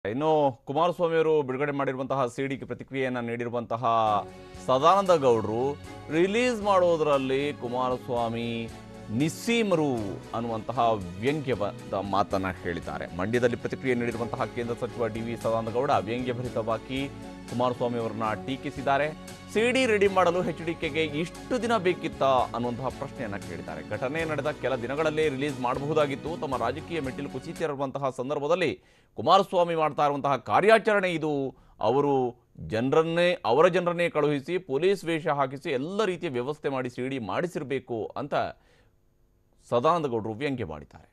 ಇನ್ನು ಕುಮಾರಸ್ವಾಮಿ ಅವರು ಬಿಡುಗಡೆ ಮಾಡಿರುವಂತಹ ಸಿಡಿಗೆ ಪ್ರತಿಕ್ರಿಯೆಯನ್ನ ನೀಡಿರುವಂತಹ ಸದಾನಂದ ಗೌಡರು ರಿಲೀಸ್ ಮಾಡೋದರಲ್ಲಿ ಕುಮಾರಸ್ವಾಮಿ ನಿಸ್ಸೀಮರು ಅನ್ನುವಂತಹ ವ್ಯಂಗ್ಯವಾದ ಮಾತನ್ನ ಹೇಳಿದ್ದಾರೆ ಮಂಡ್ಯದಲ್ಲಿ ಪ್ರತಿಕ್ರಿಯೆ ನೀಡಿರುವಂತಹ ಕೇಂದ್ರ ಸಚಿವ ಡಿ ವಿ ಸದಾನಂದ ಗೌಡ ವ್ಯಂಗ್ಯಭರಿತವಾಗಿ ಕುಮಾರಸ್ವಾಮಿ ಅವರನ್ನ ಟೀಕಿಸಿದ್ದಾರೆ ಸಿಡಿ ರೆಡಿ ಮಾಡಲು ಎಚ್ ಡಿಕೆಗೆ ಇಷ್ಟು ದಿನ ಬೇಕಿತ್ತಾ ಅನ್ನುವಂತಹ ಪ್ರಶ್ನೆಯನ್ನ ಕೇಳಿದ್ದಾರೆ ಘಟನೆ ನಡೆದ ಕೆಲ ದಿನಗಳಲ್ಲೇ ರಿಲೀಸ್ ಮಾಡಬಹುದಾಗಿತ್ತು ತಮ್ಮ ರಾಜಕೀಯ ಮೆಟ್ಟಿಲು ಕುಸಿತಿರುವಂತಹ ಸಂದರ್ಭದಲ್ಲಿ ಕುಮಾರಸ್ವಾಮಿ ಮಾಡ್ತಾ ಇರುವಂತಹ ಕಾರ್ಯಾಚರಣೆ ಇದು ಅವರು ಜನರನ್ನೇ ಅವರ ಜನರನ್ನೇ ಕಳುಹಿಸಿ ಪೊಲೀಸ್ ವೇಷ ಹಾಕಿಸಿ ಎಲ್ಲ ರೀತಿಯ ವ್ಯವಸ್ಥೆ ಮಾಡಿ ಸಿಡಿ ಮಾಡಿಸಿರಬೇಕು ಅಂತ ಸದಾನಂದ ಗೌಡರು ವ್ಯಂಗ್ಯ ಮಾಡಿದ್ದಾರೆ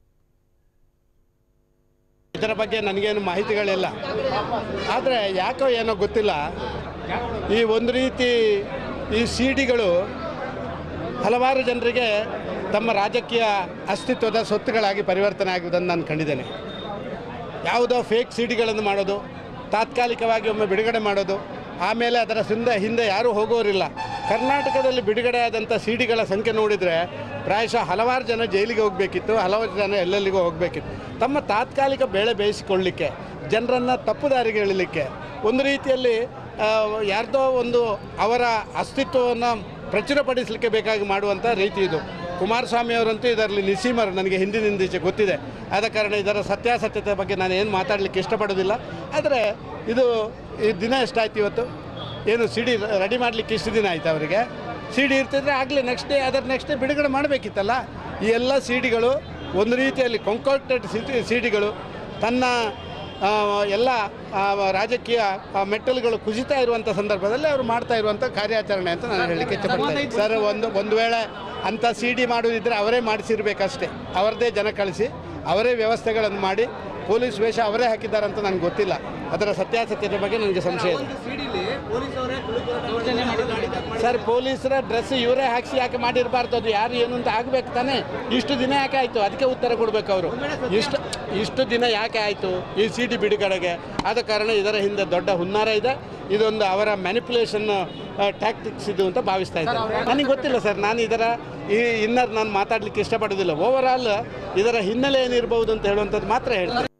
ಇದರ ಬಗ್ಗೆ ನನಗೇನು ಮಾಹಿತಿಗಳಿಲ್ಲ ಆದರೆ ಯಾಕೋ ಏನೋ ಗೊತ್ತಿಲ್ಲ ಈ ಒಂದು ರೀತಿ ಈ ಸಿ ಡಿಗಳು ಹಲವಾರು ಜನರಿಗೆ ತಮ್ಮ ರಾಜಕೀಯ ಅಸ್ತಿತ್ವದ ಸೊತ್ತುಗಳಾಗಿ ಪರಿವರ್ತನೆ ಆಗುವುದನ್ನು ನಾನು ಕಂಡಿದ್ದೇನೆ ಯಾವುದೋ ಫೇಕ್ ಸಿ ಡಿಗಳನ್ನು ಮಾಡೋದು ತಾತ್ಕಾಲಿಕವಾಗಿ ಒಮ್ಮೆ ಬಿಡುಗಡೆ ಮಾಡೋದು ಆಮೇಲೆ ಅದರ ಹಿಂದೆ ಹಿಂದೆ ಯಾರೂ ಹೋಗೋರಿಲ್ಲ ಕರ್ನಾಟಕದಲ್ಲಿ ಬಿಡುಗಡೆ ಆದಂಥ ಸಿ ಡಿಗಳ ಸಂಖ್ಯೆ ನೋಡಿದರೆ ಪ್ರಾಯಶಃ ಹಲವಾರು ಜನ ಜೈಲಿಗೆ ಹೋಗಬೇಕಿತ್ತು ಹಲವಾರು ಜನ ಎಲ್ಲೆಲ್ಲಿಗೂ ಹೋಗಬೇಕಿತ್ತು ತಮ್ಮ ತಾತ್ಕಾಲಿಕ ಬೇಳೆ ಬೇಯಿಸಿಕೊಳ್ಳಲಿಕ್ಕೆ ಜನರನ್ನು ತಪ್ಪು ದಾರಿಗೆ ಎಳಿಲಿಕ್ಕೆ ಒಂದು ರೀತಿಯಲ್ಲಿ ಆ, ಯಾರ್ದೋ ಒಂದು ಅವರ ಅಸ್ತಿತ್ವವನ್ನು ಪ್ರಚುರಪಡಿಸಲಿಕ್ಕೆ ಬೇಕಾಗಿ ಮಾಡುವಂಥ ರೀತಿ ಇದು ಕುಮಾರಸ್ವಾಮಿ ಅವರಂತೂ ಇದರಲ್ಲಿ ನಿಸೀಮರು ನನಗೆ ಹಿಂದಿನಿಂದೀಚೆ ಗೊತ್ತಿದೆ ಆದ ಕಾರಣ ಇದರ ಸತ್ಯಾಸತ್ಯತೆ ಬಗ್ಗೆ ನಾನು ಏನು ಮಾತಾಡಲಿಕ್ಕೆ ಇಷ್ಟಪಡೋದಿಲ್ಲ ಆದರೆ ಇದು ಈ ದಿನ ಎಷ್ಟಾಯ್ತು ಇವತ್ತು ಏನು ಸಿಡಿ ರೆಡಿ ಮಾಡಲಿಕ್ಕೆ ಇಷ್ಟು ದಿನ ಆಯ್ತು ಅವರಿಗೆ ಸಿ ಡಿ ಇರ್ತಿದ್ರೆ ಆಗಲೇ ನೆಕ್ಸ್ಟ್ ಡೇ ಅದರ ನೆಕ್ಸ್ಟ್ ಡೇ ಬಿಡುಗಡೆ ಮಾಡಬೇಕಿತ್ತಲ್ಲ ಈ ಎಲ್ಲ ಸಿ ಡಿಗಳು ಒಂದು ರೀತಿಯಲ್ಲಿ ಕೊಂಕಾಕ್ಟೆಡ್ ಸಿ ಡಿಗಳು ತನ್ನ ಆ, ಎಲ್ಲ ಆ, ರಾಜಕೀಯ ಆ, ಮೆಟ್ಟಲುಗಳು ಕುಸಿತಾ ಇರುವಂಥ ಸಂದರ್ಭದಲ್ಲಿ ಅವರು ಮಾಡ್ತಾ ಇರುವಂಥ ಕಾರ್ಯಾಚರಣೆ ಅಂತ ನಾನು ಹೇಳಲಿಕ್ಕೆ ಇಷ್ಟಪಡ್ತೇನೆ ಸರ್ ಒಂದು ಒಂದು ವೇಳೆ ಅಂಥ ಸಿ ಡಿ ಮಾಡೋದಿದ್ದರೆ ಅವರೇ ಮಾಡಿಸಿರ್ಬೇಕಷ್ಟೇ ಅವರದೇ ಜನ ಕಳಿಸಿ ಅವರೇ ವ್ಯವಸ್ಥೆಗಳನ್ನು ಮಾಡಿ ಪೊಲೀಸ್ ವೇಷ ಅವರೇ ಹಾಕಿದ್ದಾರೆ ಅಂತ ನನಗೆ ಗೊತ್ತಿಲ್ಲ ಅದರ ಸತ್ಯಾಸತ್ಯತೆ ಬಗ್ಗೆ ನನಗೆ ಸಂಶಯ ಇದೆ ಸರ್ ಪೊಲೀಸರ ಡ್ರೆಸ್ ಇವರೇ ಹಾಕಿಸಿ ಯಾಕೆ ಮಾಡಿರಬಾರ್ದು ಅದು ಯಾರು ಏನು ಅಂತ ಆಗ್ಬೇಕು ತಾನೇ ಇಷ್ಟು ದಿನ ಯಾಕೆ ಆಯಿತು ಅದಕ್ಕೆ ಉತ್ತರ ಕೊಡಬೇಕು ಅವರು ಇಷ್ಟು ಇಷ್ಟು ದಿನ ಯಾಕೆ ಆಯಿತು ಈ ಸಿ ಡಿ ಬಿಡುಗಡೆಗೆ ಆದ ಕಾರಣ ಇದರ ಹಿಂದೆ ದೊಡ್ಡ ಹುನ್ನಾರ ಇದೆ ಇದೊಂದು ಅವರ ಮ್ಯಾನಿಪುಲೇಷನ್ ಟ್ಯಾಕ್ಟಿಕ್ಸ್ ಇದು ಅಂತ ಭಾವಿಸ್ತಾ ಇದ್ದಾರೆ ನನಗೆ ಗೊತ್ತಿಲ್ಲ ಸರ್ ನಾನು ಇದರ ಈ ಇನ್ನರ್ ನಾನು ಮಾತಾಡಲಿಕ್ಕೆ ಇಷ್ಟಪಡೋದಿಲ್ಲ ಓವರ್ ಆಲ್ ಇದರ ಹಿನ್ನೆಲೆ ಏನಿರ್ಬೋದು ಅಂತ ಹೇಳುವಂಥದ್ದು ಮಾತ್ರ ಹೇಳ್ತೀನಿ